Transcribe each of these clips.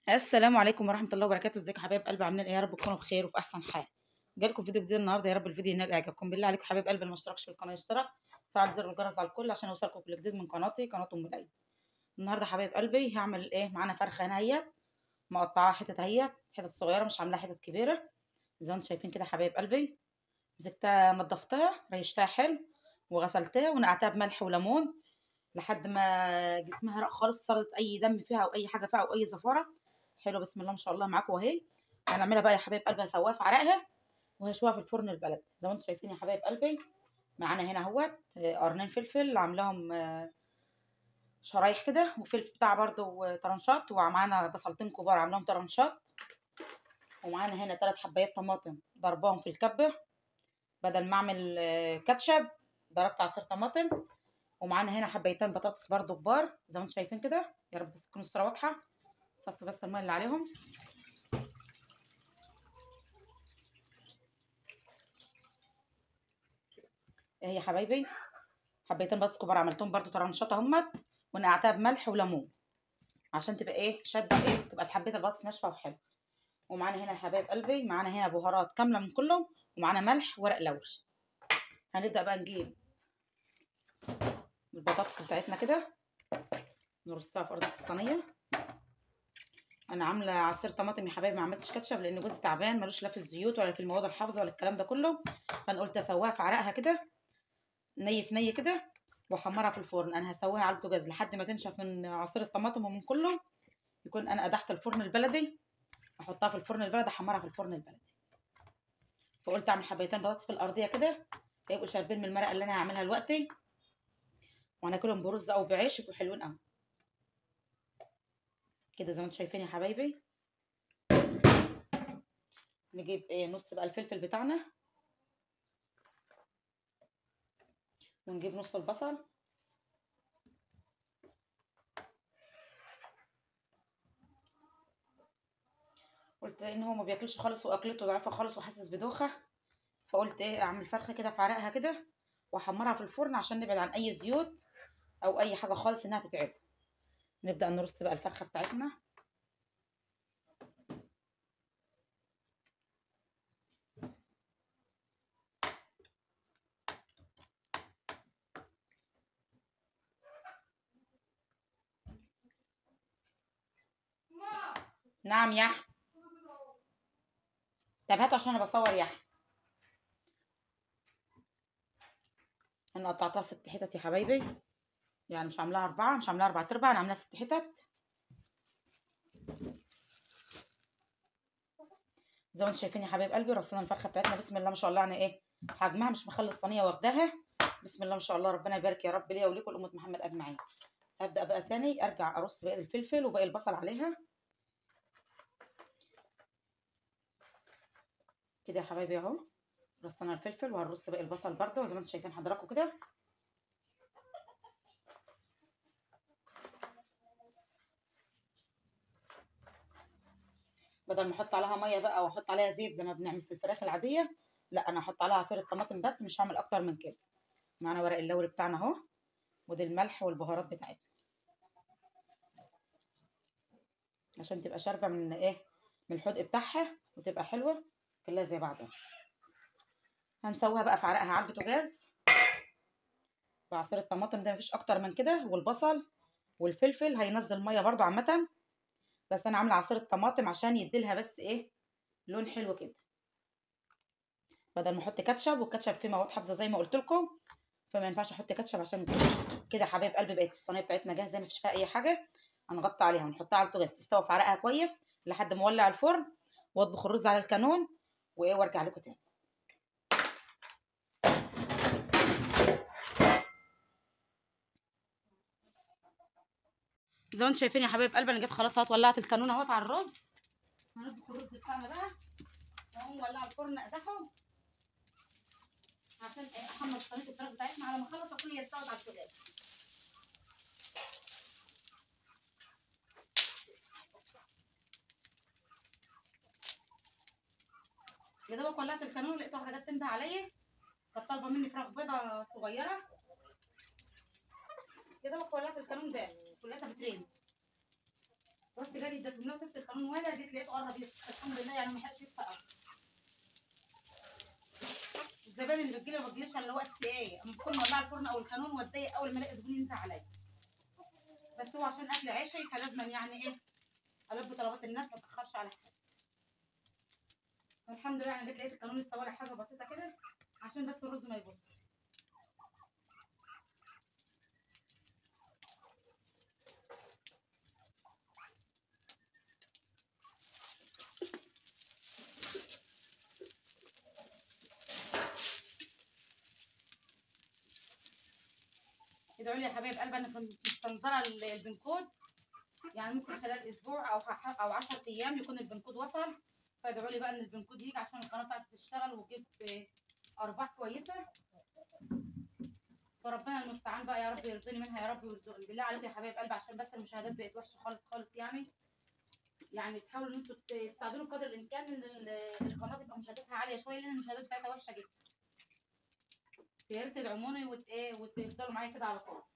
السلام عليكم ورحمة الله وبركاته ازيكم يا حبايب قلبي عاملين ايه يا رب تكونوا بخير وفي احسن حال جالكم فيديو جديد النهارده يا رب الفيديو ينال اعجابكم بالله عليكم حبايب قلبي اللي ما اشتركش في القناه يشترك فعل زر الجرس على الكل عشان يوصلكم كل جديد من قناتي قناه ام العيد النهارده حبايب قلبي هعمل ايه معانا فرخه هنا اهيت مقطعاها حتت اهيت حتت صغيره مش عاملاها حتت كبيره زي ما انتم شايفين كده حبايب قلبي مسكتها نضفتها ريشتها حلو وغسلتها ونقعتها بملح وليمون لحد ما جسمها رق خالص صارت اي دم فيها او اي حاجه فيها او اي زفاره حلو بسم الله ما شاء الله معاكم اهي هنعملها بقى يا حبايب قلبي هسواها في عرقها وهشوها في الفرن البلد زي ما انتم شايفين يا حبايب قلبي معانا هنا اهوت قرنين فلفل عاملاهم شرايح كده وفلفل بتاع برده طرنشات ومعانا بصلتين كبار عاملاهم طرنشات ومعانا هنا ثلاث حبايات طماطم ضرباهم في الكبه بدل ما اعمل كاتشب ضربت عصير طماطم ومعانا هنا حبايتين بطاطس برده كبار زي ما انتم شايفين كده يا رب بس تكون الصوره واضحه صفي بس الميه اللي عليهم اهي يا حبايبي حبيتين بطاطس كبار عملتهم برده طرنشات اهمت ونقعتها بملح وليمون عشان تبقى ايه شاده ايه تبقى حبيت البطاطس ناشفه وحلوه ومعانا هنا يا حبايب قلبي معانا هنا بهارات كامله من كلهم ومعانا ملح ورق لوري هنبدا بقى نجيب البطاطس بتاعتنا كده نرصها في ارضيه الصينيه انا عامله عصير طماطم يا حبايبي ما عملتش كاتشب لان جوزي تعبان ملوش لا في الزيوت ولا في المواد الحافظه ولا الكلام ده كله فانا قلت اسويها في عرقها كده ني في ني كده واحمرها في الفرن انا هسويها على البوتاجاز لحد ما تنشف من عصير الطماطم ومن كله يكون انا قدحت الفرن البلدي احطها في الفرن البلدي احمرها في الفرن البلدي فقلت اعمل حبايتين بطاطس في الارضيه كده هيبقوا شاربين من المرقه اللي انا هعملها دلوقتي وهناكلهم برز او بعيش يبقوا حلوين قوي كده زي ما انتم شايفين يا حبايبي نجيب ايه نص بقى الفلفل بتاعنا ونجيب نص البصل قلت ان هو ما بياكلش خالص واكلته ضعيفه خالص وحاسس بدوخه فقلت ايه اعمل فرخه كده في عرقها كده واحمرها في الفرن عشان نبعد عن اي زيوت او اي حاجه خالص انها تتعبه نبدأ نرص بقى الفرخة بتاعتنا نعم يا طب هات عشان انا بصور يا انا قطعتها ست حتت يا حبايبي يعني مش عاملاها أربعة مش عاملاها أربعة أرباع أنا عاملاها ست حتت زي ما انتم شايفين يا حبايب قلبي رصينا الفرخة بتاعتنا بسم الله ما شاء الله يعني إيه حجمها مش مخلي الصينية واخداها بسم الله ما شاء الله ربنا يبارك يا رب ليا وليكم لأمة محمد أجمعين هبدأ بقى تاني أرجع أرص باقي الفلفل وباقي البصل عليها كده يا حبايبي أهو رصنا الفلفل وهنرص باقي البصل برده زي ما انتم شايفين حضراتكم كده بدل ما احط عليها ميه بقى واحط عليها زيت زي ما بنعمل في الفراخ العاديه لا انا هحط عليها عصير الطماطم بس مش هعمل اكتر من كده معانا ورق اللوري بتاعنا اهو ودي الملح والبهارات بتاعتنا عشان تبقى شاربه من ايه من الحدق بتاعها وتبقى حلوه كلها زي بعضها هنسويها بقى في عرقها على البوتاجاز بعصير الطماطم ده مفيش اكتر من كده والبصل والفلفل هينزل ميه برضو عامه بس انا عامله عصير الطماطم عشان يديلها بس ايه لون حلو كده بدل ما احط كاتشب والكاتشب فيه مواد حافظه زي ما قلت لكم فما ينفعش احط كاتشب عشان كده حبايب قلبي بقت الصينيه بتاعتنا جاهزه ما فيش فيها اي حاجه هنغطي عليها ونحطها على البوتاجاز تستوي في عرقها كويس لحد ما اولع الفرن واطبخ الرز على الكانون وايه وارجع لكم تاني زي ما انتم شايفين يا حبايب قلبي انا جيت خلاص اهوت ولعت الكانون اهوت على الرز هنطبخ الرز بتاعنا بقى وهو مولع الفرن اقدحه عشان ايه احمر صينيه الفراخ بتاعتنا على ما اخلص اكون هي استوت على البوتاجاز يا دوبك ولعت الكانون لقيت واحده جت تنده عليا كانت طالبه مني فراخ بيضه صغيره كده بقى ولعت القانون ده كلها بترين رحت جاري اديت لها سبت القانون شويه جيت لقيته قرب يفتح الحمد لله يعني ما لحقش يفتح أصلاً. الزبائن اللي بتجيلي ما بتجيليش الا وقت ايه اما بكون مولعه الفرن او الكانون واتضايق اول ما الاقي زبون ينتهي عليا بس هو عشان اكل عيشي فلازم يعني ايه البي طلبات الناس ما اتاخرش على حاجه والحمد لله يعني جيت لقيت القانون لسه ولا حاجه بسيطه كده عشان بس الرز ما يبص ادعوا لي يا حبايب قلبي انا كنت مستنظره ال- البنكود يعني ممكن خلال اسبوع او ح- او 10 ايام يكون البنكود وصل فادعوا لي بقى ان البنكود يجي عشان القناه بتاعتي تشتغل وتجيب آه، ارباح كويسه فربنا المستعان بقى يا رب يرضيني منها يا رب ويرزقني بالله عليكم يا حبايب قلبي عشان بس المشاهدات بقت وحشه خالص خالص يعني يعني تحاولوا ان انتوا ت- تساعدوني بقدر الامكان ان ال- القناه تبقى مشاهداتها عاليه شويه لان المشاهدات بتاعتها وحشه جدا يا ريت تدعموني وت ايه وتفضلوا معايا كده على طول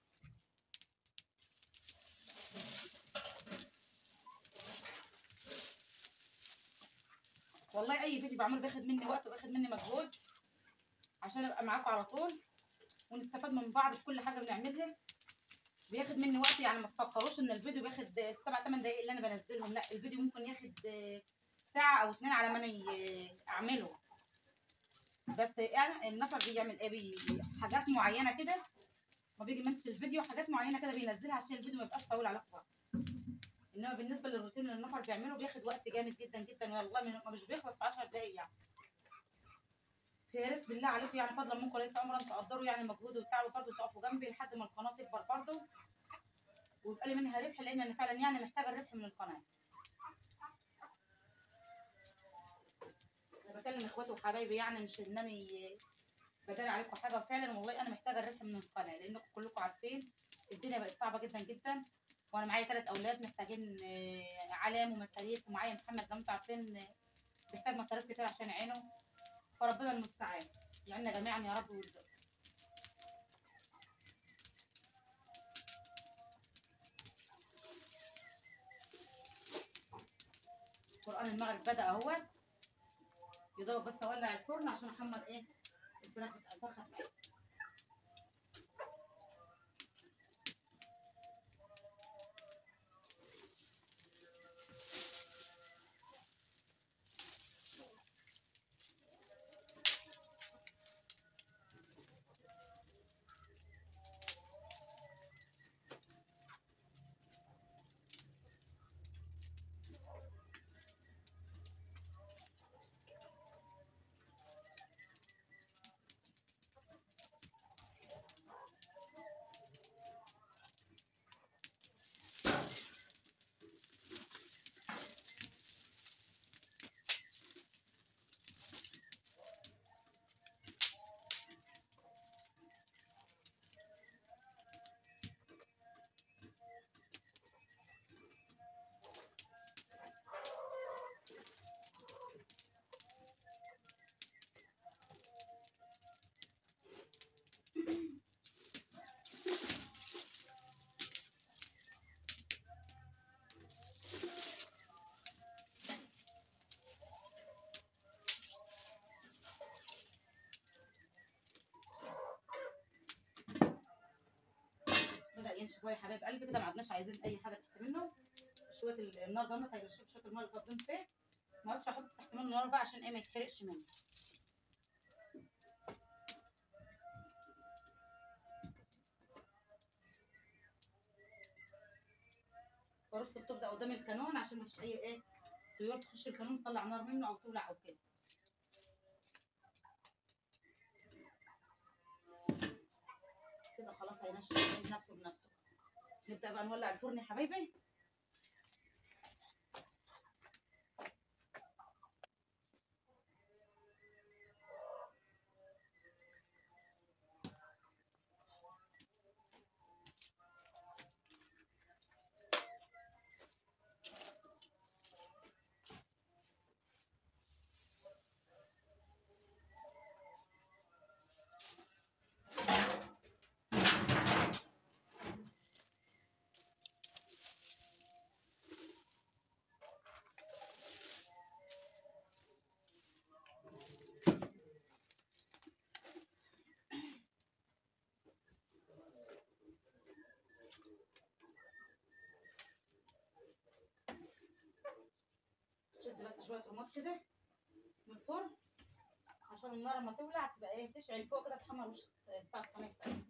والله اي فيديو بعمله بياخد مني وقت وبياخد مني مجهود عشان ابقى معاكم على طول ونستفاد من بعض في كل حاجه بنعملها بياخد مني وقت يعني ما تفكروش ان الفيديو بياخد سبع ثمان دقايق اللي انا بنزلهم لا الفيديو ممكن ياخد ساعه او اتنين على ما انا ي- اعمله بس يعني النفر بيعمل ايه بي حاجات معينه كده ما بيجي منتج الفيديو حاجات معينه كده بينزلها عشان الفيديو ما يبقاش طويل عليكم بعض انما بالنسبه للروتين اللي النفر بيعمله بياخد وقت جامد جدا جدا والله من- ما مش بيخلص في 10 دقايق يعني فيا ريت بالله عليكم يعني فضلا منكم ليس امرا تقدروا يعني مجهود والتعب وبرضه تقفوا جنبي لحد ما القناه تكبر برضه ويبقى لي منها ربح لان انا فعلا يعني محتاجه الربح من القناه انا بكلم اخواتي وحبايبي يعني مش ان انا بداري عليكم حاجه وفعلا والله انا محتاجه الربح من القناه لانكم كلكم عارفين الدنيا بقت صعبه جدا جدا وانا معايا ثلاث اولاد محتاجين آه، علام ومصاريف ومعايا محمد ده انتوا عارفين آه، بيحتاج مصاريف كتير عشان عينه فربنا المستعان يعيننا جميعا يا رب ويرزقنا قرآن المغرب بدأ اهو يا دوب بس اولع الفرن عشان احمر ايه الفراخ الفرخه بتاعتي بدأ ينشف شويه يا حبايب قلبي كده ما عدناش عايزين اي حاجه تحت منه شويه ال- النار ده هيرشف شويه الميه اللي فاضلين فيه ما عادش احط تحت منه نار بقى عشان ايه ما يتحرقش منه برص الطوب ده قدام الكانون عشان ما فيش اي ايه طيور تخش الكانون تطلع نار منه او تولع او كده كده خلاص هينشف نفسه بنفسه نبدأ بقى نولع الفرن يا حبايبي شويه رماد كده من الفرن عشان النار لما تولع تبقى ايه تشعل فوق كده تحمر وش بتاع الصينيه بتاعتنا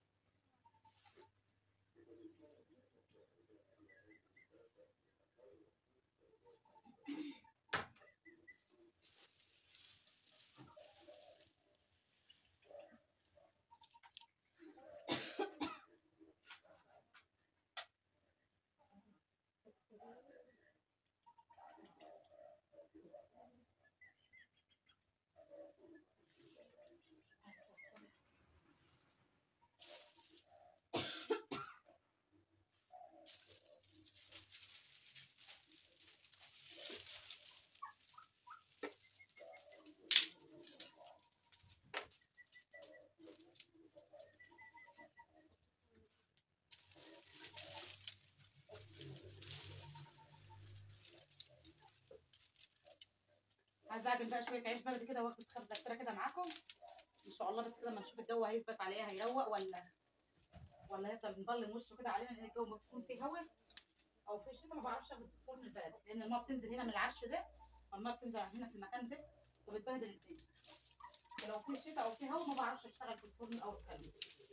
عايزه اعجن بقى شويه عيش بلدي كده واخبز خبزه كتيره كده معاكم ان شاء الله بس كده اما نشوف الجو هيثبت على ايه هيروق ولا ولا هيفضل مضلم وشه كده علينا لان الجو بيكون فيه هوا او في الشتاء ما بعرفش اخبز في الفرن البلدي لان الماء بتنزل هنا من العفش ده والماء بتنزل هنا في المكان ده وبتبهدل الدنيا فلو في شتاء او في هوا ما بعرفش اشتغل في الفرن او اتكلم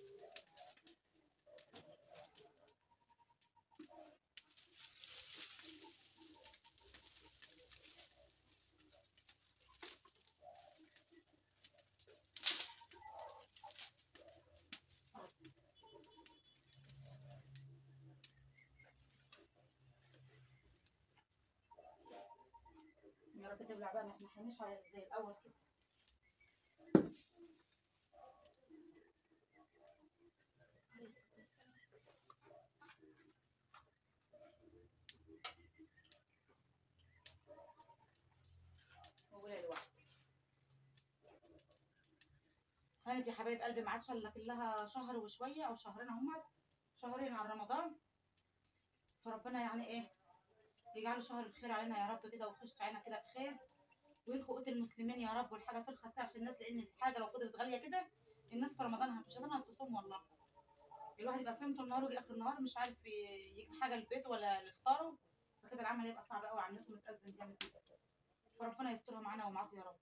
يا رب تبلع بقى ما احنا حنش على زي الاول كده ولا لوحده هانت يا حبايب قلبي ما عادش الا كلها شهر وشويه او شهرين اهمت شهرين على رمضان فربنا يعني ايه يجعله شهر الخير علينا يا رب كده ويخش علينا كده بخير ويلقوا قوت المسلمين يا رب والحاجه ترخص عشان الناس لان الحاجه لو فضلت غاليه كده الناس في رمضان مش هتقدر تصوم والله الواحد يبقى صايم طول النهار ويجي اخر النهار مش عارف ي- يجيب حاجه للبيت ولا لافطاره فكده العمل هيبقى صعب قوي على الناس ومتأزم جامد جدا فربنا يسترها معانا ومعاكم يا رب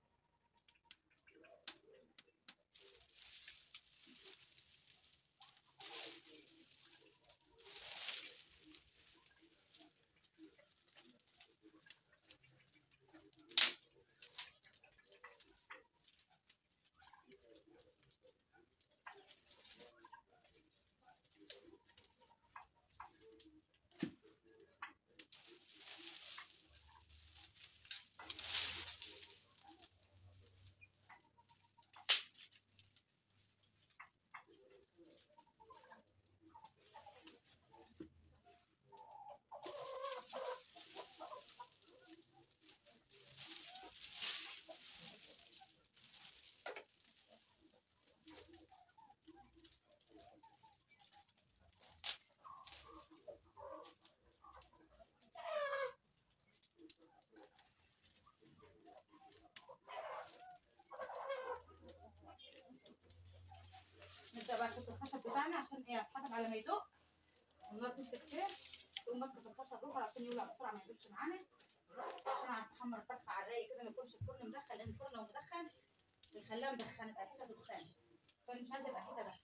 نبدأ بقى نحط الخشب بتاعنا عشان ايه الخشب على ما يدق النار تمسك فيه تقوم ماسكه في الخشب روحه عشان يولع بسرعه ما يدوبش معانا عشان عارف تحمر الفرخه على الرايق كده ما يكونش الفرن مدخن لان الفرن لو مدخن بيخليها مدخنه يبقى ريحتها دخان فانا مش عايزه يبقى ريحتها دخان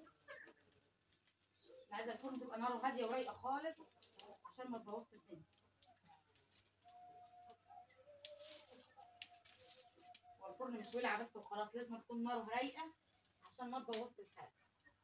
انا عايزه الفرن تبقى ناره هاديه ورايقه خالص عشان ما تبوظش الدنيا هو الفرن مش ولع بس وخلاص لازم تكون ناره رايقه عشان ما تبوظش الحاجه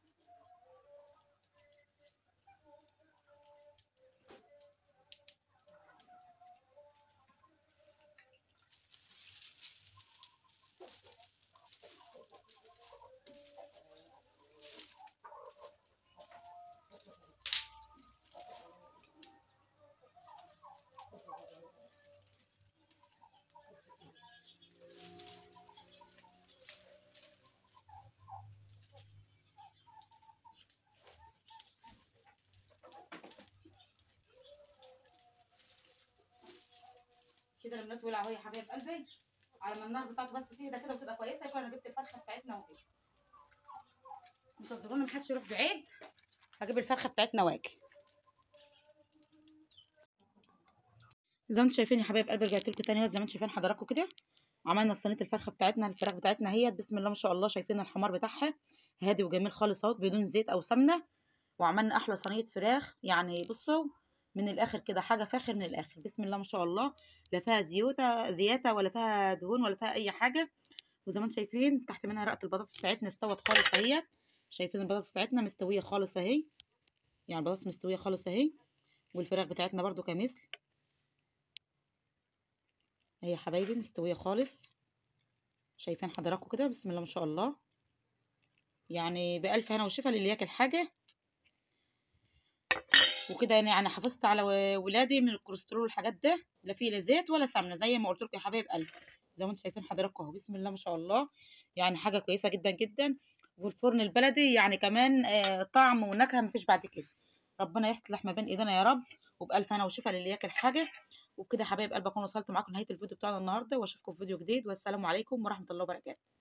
كده لما تولع اهو يا حبايب قلبي على ما النار بتاعته بس تهدى كده وتبقى كويسه يكون انا جبت الفرخه بتاعتنا وكده انتظرونا محدش يروح بعيد هجيب الفرخه بتاعتنا واجي زي ما انتم شايفين يا حبايب قلبي رجعت لكم تاني اهوت زي ما انتم شايفين حضراتكم كده عملنا صينيه الفرخه بتاعتنا الفراخ بتاعتنا اهيت بسم الله ما شاء الله شايفين الحمار بتاعها هادي وجميل خالص اهوت بدون زيت او سمنه وعملنا احلى صينيه فراخ يعني بصوا من الاخر كده حاجه فاخر من الاخر بسم الله ما شاء الله لا فيها زيوته زياده ولا فيها دهون ولا فيها اي حاجه وزي ما انتم شايفين تحت منها رقه البطاطس بتاعتنا استوت خالص اهيت شايفين البطاطس بتاعتنا مستويه خالص اهي يعني البطاطس مستويه خالص اهي والفراخ بتاعتنا برضو كمثل اهي يا حبايبي مستويه خالص شايفين حضراتكم كده بسم الله ما شاء الله يعني بألف هنا وشفا للي ياكل حاجه وكده يعني حافظت على ولادي من الكوليسترول والحاجات ده لا فيه لا زيت ولا سمنه زي ما قلت لكم يا حبايب قلبي زي ما انتم شايفين حضراتكم اهو بسم الله ما شاء الله يعني حاجه كويسه جدا جدا والفرن البلدي يعني كمان آه طعم ونكهه مفيش بعد كده ربنا يصلح ما بين ايدينا يا رب وبألف هنا وشفا للي ياكل حاجه وبكده حبايب قلبي اكون وصلت معاكم نهايه الفيديو بتاعنا النهارده واشوفكم في فيديو جديد والسلام عليكم ورحمه الله وبركاته